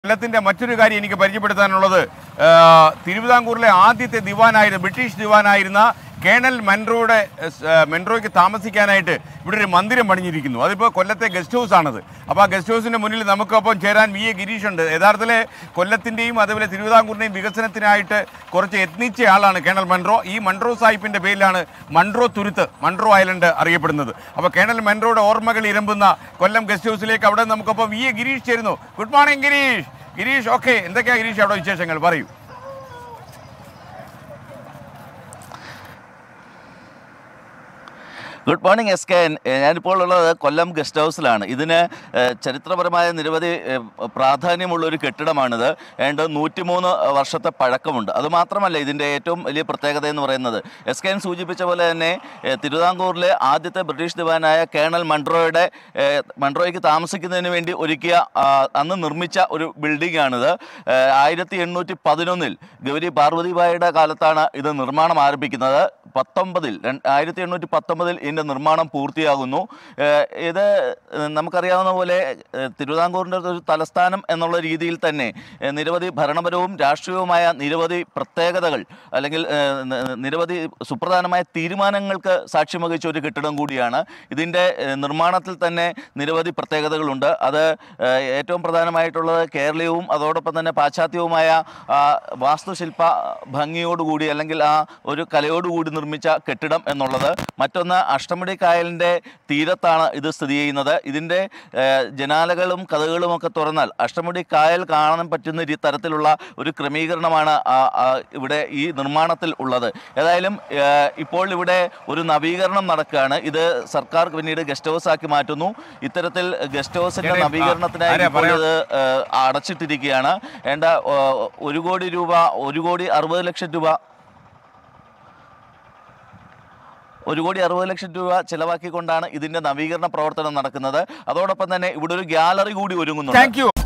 കൊല്ലത്തിന്റെ മറ്റൊരു കാര്യം എനിക്ക് പരിചയപ്പെടുത്താനുള്ളത് ആ, തിരുവിതാംകൂറിലെ ആദ്യത്തെ ദിവാനായിരുന്ന ബ്രിട്ടീഷ് ദിവാനായിരുന്ന കേണൽ മെൻറോയുടെ മെൻറോയ്ക്ക് താമസിക്കാനായിട്ട് ഇവിടെ ഒരു മന്ദിരം പണിഞ്ഞിരിക്കുന്നു അതിപ്പോൾ കൊല്ലത്തെ ഗസ്റ്റ് ഹൗസ് ആണത് അപ്പോൾ ആ ഗസ്റ്റ് ഹൗസിൻ്റെ മുന്നിൽ നമുക്കൊപ്പം ചേരാൻ വി എ ഗിരീഷ് ഉണ്ട് യഥാർത്ഥത്തിൽ കൊല്ലത്തിൻ്റെയും അതുപോലെ തിരുവിതാംകൂറിൻ്റെയും വികസനത്തിനായിട്ട് കുറച്ച് യത്നിച്ച ആളാണ് കേണൽ മൺട്രോ ഈ മൺട്രോ സാഹിബിൻ്റെ പേരിലാണ് മൺട്രോ തുരുത്ത് മൺട്രോ ഐലൻഡ് അറിയപ്പെടുന്നത് അപ്പോൾ കേണൽ മെൻട്രോയുടെ ഓർമ്മകൾ ഇരമ്പുന്ന കൊല്ലം ഗസ്റ്റ് ഹൗസിലേക്ക് അവിടെ നമുക്കൊപ്പം വി എ ഗിരീഷ് ചേരുന്നു good morning Girish Girish okay എന്തൊക്കെയാ ഗിരീഷ് അവിടെ വിശേഷങ്ങൾ പറയൂ good morning S K N. ഏ, ഞാനിപ്പോൾ ഉള്ളത് കൊല്ലം ഗസ്റ്റ് ഹൗസിലാണ് ഇതിന് ഏ, ചരിത്രപരമായ നിരവധി ഏ, പ്രാധാന്യമുള്ള ഒരു കെട്ടിടമാണിത് ഏതാണ്ട് നൂറ്റിമൂന്ന് വർഷത്തെ പഴക്കമുണ്ട് അതുമാത്രമല്ല ഇതിൻ്റെ ഏറ്റവും വലിയ പ്രത്യേകത എന്ന് പറയുന്നത് എസ് കെ എൻ സൂചിപ്പിച്ച പോലെ തന്നെ ഏ, തിരുവിതാംകൂറിലെ ആദ്യത്തെ ബ്രിട്ടീഷ് ദിവാനായ കേണൽ മൺട്രോയുടെ ഏ, മൺട്രോയ്ക്ക് താമസിക്കുന്നതിന് വേണ്ടി ഒരുക്കിയ ആ, അന്ന് നിർമ്മിച്ച ഒരു ബിൽഡിംഗ് ആണിത് ആയിരത്തി എണ്ണൂറ്റി പതിനൊന്നിൽ ഗൗരി പാർവതിബായിയുടെ കാലത്താണ് ഇത് നിർമ്മാണം ആരംഭിക്കുന്നത് പത്തൊമ്പതിൽ രണ്ട് ആയിരത്തി എണ്ണൂറ്റി പത്തൊമ്പതിൽ ഇതിൻ്റെ നിർമ്മാണം പൂർത്തിയാകുന്നു ഏഹ് ഇത് ഏഹ് നമുക്കറിയാവുന്ന പോലെ ഏഹ് തിരുവിതാംകൂറിൻ്റെ ഒരു തലസ്ഥാനം എന്നുള്ള രീതിയിൽ തന്നെ ഏഹ് നിരവധി ഭരണപരവും രാഷ്ട്രീയവുമായ നിരവധി പ്രത്യേകതകൾ അല്ലെങ്കിൽ ഏഹ് ന- നിരവധി സുപ്രധാനമായ തീരുമാനങ്ങൾക്ക് സാക്ഷ്യം വഹിച്ച ഒരു കെട്ടിടം കൂടിയാണ് ഇതിൻ്റെ ഏഹ് നിർമ്മാണത്തിൽ തന്നെ നിരവധി പ്രത്യേകതകളുണ്ട് അത് ഏഹ് ഏറ്റവും പ്രധാനമായിട്ടുള്ളത് കേരളീയവും അതോടൊപ്പം തന്നെ പാശ്ചാത്യവുമായ ആ, വാസ്തുശില്പ ഭംഗിയോടുകൂടി അല്ലെങ്കിൽ ആ ഒരു കലയോടുകൂടി നിർമ്മിച്ച കെട്ടിടം എന്നുള്ളത് മറ്റൊന്ന് അഷ്ടമുടി കായലിൻ്റെ തീരത്താണ് ഇത് സ്ഥിതി ചെയ്യുന്നത് ഇതിൻ്റെ ഏഹ്, ജനാലകളും കഥകളും ഒക്കെ തുറന്നാൽ അഷ്ടമുടി കായൽ കാണാൻ പറ്റുന്ന രീ തരത്തിലുള്ള ഒരു ക്രമീകരണമാണ് ആ- ആ ഇവിടെ ഈ നിർമ്മാണത്തിൽ ഉള്ളത് ഏതായാലും ഏഹ്, ഇപ്പോൾ ഇവിടെ ഒരു നവീകരണം നടക്കുകയാണ് ഇത് സർക്കാർ പിന്നീട് ഗസ്റ്റ് ഹൗസ് ആക്കി മാറ്റുന്നു ഇത്തരത്തിൽ ഗസ്റ്റ് ഹൗസിന്റെ ആരെ- ആ, നവീകരണത്തിനായി ആരെ ഇപ്പോൾ പറയാം? ഇത് ഏഹ്, അടച്ചിട്ടിരിക്കുകയാണ് വേണ്ട ഏഹ്, ഒരു കോടി രൂപ ഒരു കോടി അറുപത് ലക്ഷം രൂപ ഒരു കോടി അറുപത് ലക്ഷം രൂപ ചെലവാക്കിക്കൊണ്ടാണ് ഇതിന്റെ നവീകരണ പ്രവർത്തനം നടക്കുന്നത് അതോടൊപ്പം തന്നെ ഇവിടെ ഒരു ഗ്യാലറി കൂടി ഒരുങ്ങുന്നുണ്ട് താങ്ക് യു